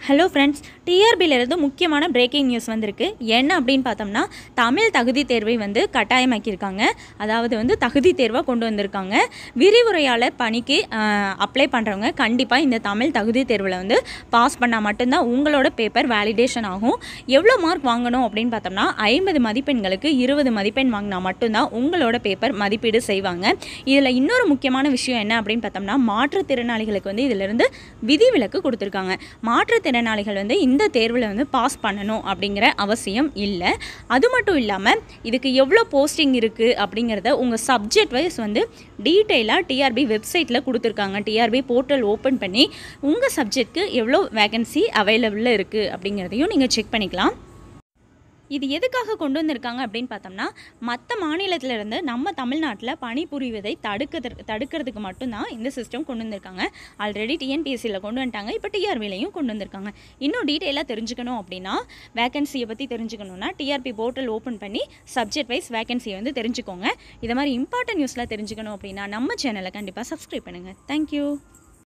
hello friends டிஆர்பியிலிருந்து முக்கியமான breaking news வந்திருக்கு என்ன அப்படின்னு பார்த்தோம்னா தமிழ் தகுதி தேர்வை வந்து கட்டாயமாக்கியிருக்காங்க அதாவது வந்து தகுதி தேர்வாக கொண்டு வந்திருக்காங்க விரிவுரையாளர் பணிக்கு அப்ளை பண்ணுறவங்க கண்டிப்பாக இந்த தமிழ் தகுதி தேர்வில் வந்து பாஸ் பண்ணால் மட்டும்தான் உங்களோட பேப்பர் வேலிடேஷன் ஆகும் எவ்வளோ மார்க் வாங்கணும் அப்படின்னு பார்த்தோம்னா ஐம்பது மதிப்பெண்களுக்கு இருபது மதிப்பெண் வாங்கினா மட்டும்தான் உங்களோட பேப்பர் மதிப்பீடு செய்வாங்க இதில் இன்னொரு முக்கியமான விஷயம் என்ன அப்படின்னு பார்த்தோம்னா மாற்றுத்திறனாளிகளுக்கு வந்து இதிலிருந்து விதிவிலக்கு கொடுத்துருக்காங்க மாற்றுத்திறனாளிகள் வந்து இந்த தேர்வில் வந்து பாஸ் பண்ணணும் அப்படிங்கிற அவசியம் இல்லை அது மட்டும் இல்லாமல் இதுக்கு எவ்வளோ போஸ்டிங் இருக்குது அப்படிங்கிறத உங்கள் சப்ஜெக்ட் வைஸ் வந்து டீட்டெயிலாக டிஆர்பி வெப்சைட்டில் கொடுத்துருக்காங்க டிஆர்பி போர்ட்டல் ஓப்பன் பண்ணி உங்கள் சப்ஜெக்ட்க்கு எவ்வளோ வேகன்சி அவைலபிளில் இருக்குது அப்படிங்கிறதையும் நீங்கள் செக் பண்ணிக்கலாம் இது எதுக்காக கொண்டு வந்திருக்காங்க அப்படின்னு பார்த்தோம்னா மற்ற மாநிலத்துல இருந்து நம்ம தமிழ்நாட்டில் பணிபுரிவதை தடுக்கிறது தடுக்கிறதுக்கு மட்டும்தான் இந்த சிஸ்டம் கொண்டு வந்திருக்காங்க ஆல்ரெடி டிஎன்பிஎஸ்சியில் கொண்டு வந்துட்டாங்க இப்போ டிஆர்பிலையும் கொண்டு வந்திருக்காங்க இன்னும் டீட்டெயிலாக தெரிஞ்சுக்கணும் அப்படின்னா வேகன்சியை பற்றி தெரிஞ்சுக்கணுன்னா டிஆர்பி போர்ட்டல் ஓப்பன் பண்ணி சப்ஜெக்ட் வைஸ் வேகன்சியை வந்து தெரிஞ்சுக்கோங்க இதை மாதிரி இம்பார்ட்டன்ட் நியூஸ்லாம் தெரிஞ்சுக்கணும் அப்படின்னா நம்ம சேனலை கண்டிப்பாக சப்ஸ்கிரைப் பண்ணுங்கள் தேங்க்யூ